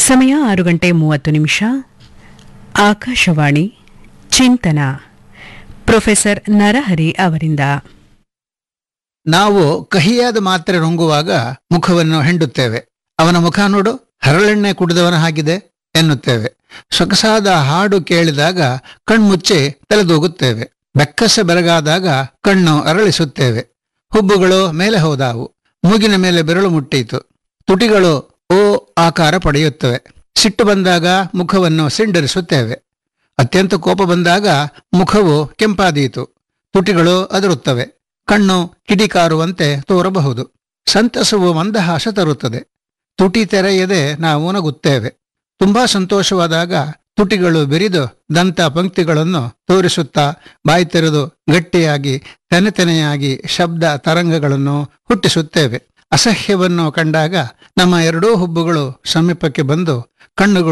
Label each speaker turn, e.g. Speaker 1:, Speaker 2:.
Speaker 1: ಸಮಯ ಆರು ಗಂಟೆ ಮೂವತ್ತು ನಿಮಿಷ ಆಕಾಶವಾಣಿ ಚಿಂತನ ಪ್ರೊಫೆಸರ್ ನರಹರಿ ಅವರಿಂದ
Speaker 2: ನಾವು ಕಹಿಯಾದ ಮಾತ್ರೆ ನುಂಗುವಾಗ ಮುಖವನ್ನು ಹೆಂಡುತ್ತೇವೆ ಅವನ ಮುಖ ನೋಡು ಹರಳೆಣ್ಣೆ ಕುಡಿದವನ ಹಾಗಿದೆ ಎನ್ನುತ್ತೇವೆ ಸೊಗಸಾದ ಹಾಡು ಕೇಳಿದಾಗ ಕಣ್ಮುಚ್ಚಿ ತಲೆದೂಗುತ್ತೇವೆ ಬೆಕ್ಕಸ ಬೆರಗಾದಾಗ ಕಣ್ಣು ಅರಳಿಸುತ್ತೇವೆ ಹುಬ್ಬುಗಳು ಮೇಲೆ ಹೋದಾವು ಮೂಗಿನ ಮೇಲೆ ಬೆರಳು ಮುಟ್ಟೀತು ತುಟಿಗಳು ಓ ಆಕಾರ ಪಡೆಯುತ್ತವೆ ಸಿಟ್ಟು ಬಂದಾಗ ಮುಖವನ್ನು ಸಿಂಡರಿಸುತ್ತೇವೆ ಅತ್ಯಂತ ಕೋಪ ಬಂದಾಗ ಮುಖವು ಕೆಂಪಾದೀತು ತುಟಿಗಳು ಅದರುತ್ತವೆ ಕಣ್ಣು ಕಿಡಿಕಾರುವಂತೆ ತೋರಬಹುದು ಸಂತಸವು ಮಂದಹಾಸ ತರುತ್ತದೆ ತುಟಿ ತೆರೆಯದೆ ನಾವು ನಗುತ್ತೇವೆ ತುಂಬಾ ಸಂತೋಷವಾದಾಗ ತುಟಿಗಳು ಬೆರಿದು ದಂತ ಪಂಕ್ತಿಗಳನ್ನು ತೋರಿಸುತ್ತಾ ಬಾಯಿ ತೆರೆದು ಗಟ್ಟಿಯಾಗಿ ತೆನೆತೆನೆಯಾಗಿ ಶಬ್ದ ತರಂಗಗಳನ್ನು ಹುಟ್ಟಿಸುತ್ತೇವೆ ಅಸಹ್ಯವನ್ನು ಕಂಡಾಗ ನಮ್ಮ ಎರಡೂ ಹುಬ್ಬುಗಳು ಸಮೀಪಕ್ಕೆ ಬಂದು ಕಣ್ಣುಗಳು